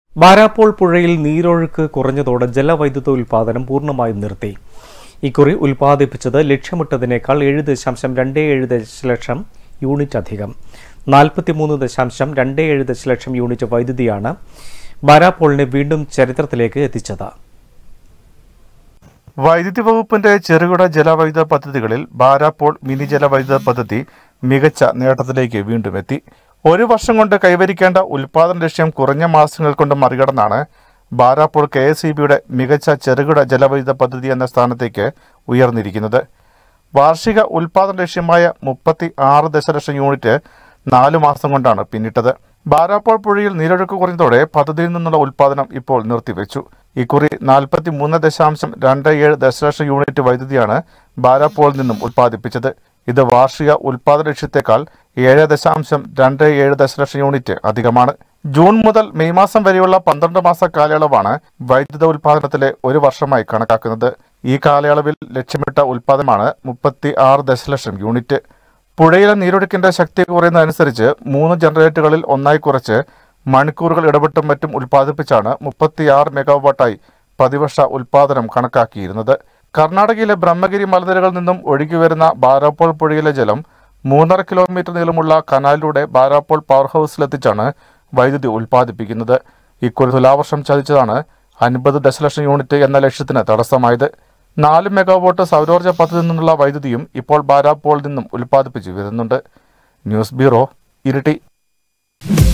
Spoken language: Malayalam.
ബാരാപ്പോൾ പുഴയിൽ നീരൊഴുക്ക് കുറഞ്ഞതോടെ ജലവൈദ്യുത ഉൽപാദനം പൂർണ്ണമായും നിർത്തി ഇക്കുറി ഉൽപ്പാദിപ്പിച്ചത് ലക്ഷ്യമിട്ടതിനേക്കാൾ ഏഴ് ദശാംശം രണ്ട് ഏഴ് ദശലക്ഷം യൂണിറ്റ് അധികം നാൽപ്പത്തിമൂന്ന് ദശാംശം രണ്ട് ഏഴ് ദശലക്ഷം യൂണിറ്റ് വൈദ്യുതിയാണ് ബാരാപ്പോളിനെ വീണ്ടും ചരിത്രത്തിലേക്ക് എത്തിച്ചത് വൈദ്യുതി വകുപ്പിന്റെ ചെറുകിട ജലവൈദ്യുത പദ്ധതികളിൽ ബാരാപ്പോൾ മിനി ജലവൈദ്യുത പദ്ധതി മികച്ച നേട്ടത്തിലേക്ക് വീണ്ടും എത്തി ഒരു വർഷം കൊണ്ട് കൈവരിക്കേണ്ട ഉൽപാദന ലക്ഷ്യം കുറഞ്ഞ മാസങ്ങൾ കൊണ്ട് മറികടന്നാണ് ബാരാപ്പോൾ കെ എസ് ഇ ബിയുടെ മികച്ച ചെറുകിട ജലവൈദ്യുത പദ്ധതി എന്ന സ്ഥാനത്തേക്ക് ഉയർന്നിരിക്കുന്നത് വാർഷിക ഉൽപാദന ലക്ഷ്യമായ മുപ്പത്തി ആറ് ദശലക്ഷം യൂണിറ്റ് നാലു മാസം കൊണ്ടാണ് പിന്നിട്ടത് ബാരാപ്പോൾ പുഴയിൽ നീരൊഴുക്ക് കുറഞ്ഞതോടെ പദ്ധതിയിൽ നിന്നുള്ള ഉൽപാദനം ഇപ്പോൾ നിർത്തിവെച്ചു ഇക്കുറി നാൽപ്പത്തി മൂന്ന് ദശാംശം രണ്ട് ഏഴ് ദശലക്ഷം യൂണിറ്റ് വൈദ്യുതിയാണ് ബാരാപ്പോളിൽ നിന്നും ഉൽപ്പാദിപ്പിച്ചത് ഇത് വാർഷിക ഉൽപാദന ലക്ഷ്യത്തെക്കാൾ ഏഴ് ദശാംശം രണ്ട് ഏഴ് ദശലക്ഷം യൂണിറ്റ് അധികമാണ് ജൂൺ മുതൽ മെയ് മാസം വരെയുള്ള പന്ത്രണ്ട് മാസ കാലയളവാണ് വൈദ്യുത ഉൽപാദനത്തിലെ ഒരു വർഷമായി കണക്കാക്കുന്നത് ഈ കാലയളവിൽ ലക്ഷ്യമിട്ട ഉൽപാദനമാണ് മുപ്പത്തി ആറ് ദശലക്ഷം യൂണിറ്റ് പുഴയിലെ നീരൊഴുക്കിന്റെ ശക്തി കുറയുന്നതനുസരിച്ച് മൂന്ന് ജനറേറ്ററുകളിൽ ഒന്നായി കുറച്ച് മണിക്കൂറുകൾ ഇടപെട്ടും മറ്റും ഉൽപ്പാദിപ്പിച്ചാണ് മുപ്പത്തിയാറ് മെഗാവാട്ടായി പ്രതിവർഷ ഉൽപാദനം കണക്കാക്കിയിരുന്നത് കർണാടകയിലെ ബ്രഹ്മഗിരി മലനിരകളിൽ നിന്നും ഒഴുകിവരുന്ന ബാരാപ്പോൾ പുഴയിലെ ജലം മൂന്നര കിലോമീറ്റർ നീളമുള്ള കനാലിലൂടെ ബാരാപ്പോൾ പവർ ഹൗസിലെത്തിച്ചാണ് വൈദ്യുതി ഉൽപ്പാദിപ്പിക്കുന്നത് ഇക്കുറി തുലാവർഷം ചതിച്ചതാണ് അൻപത് ദശലക്ഷം യൂണിറ്റ് എന്ന ലക്ഷ്യത്തിന് തടസ്സമായത് നാല് മെഗാവാട്ട് സൗരോർജ്ജ പദ്ധതിയിൽ നിന്നുള്ള വൈദ്യുതിയും ഇപ്പോൾ ബാരാപ്പോളിൽ നിന്നും ഉൽപ്പാദിപ്പിച്ചു വരുന്നുണ്ട് ന്യൂസ് ബ്യൂറോ ഇരിട്ടി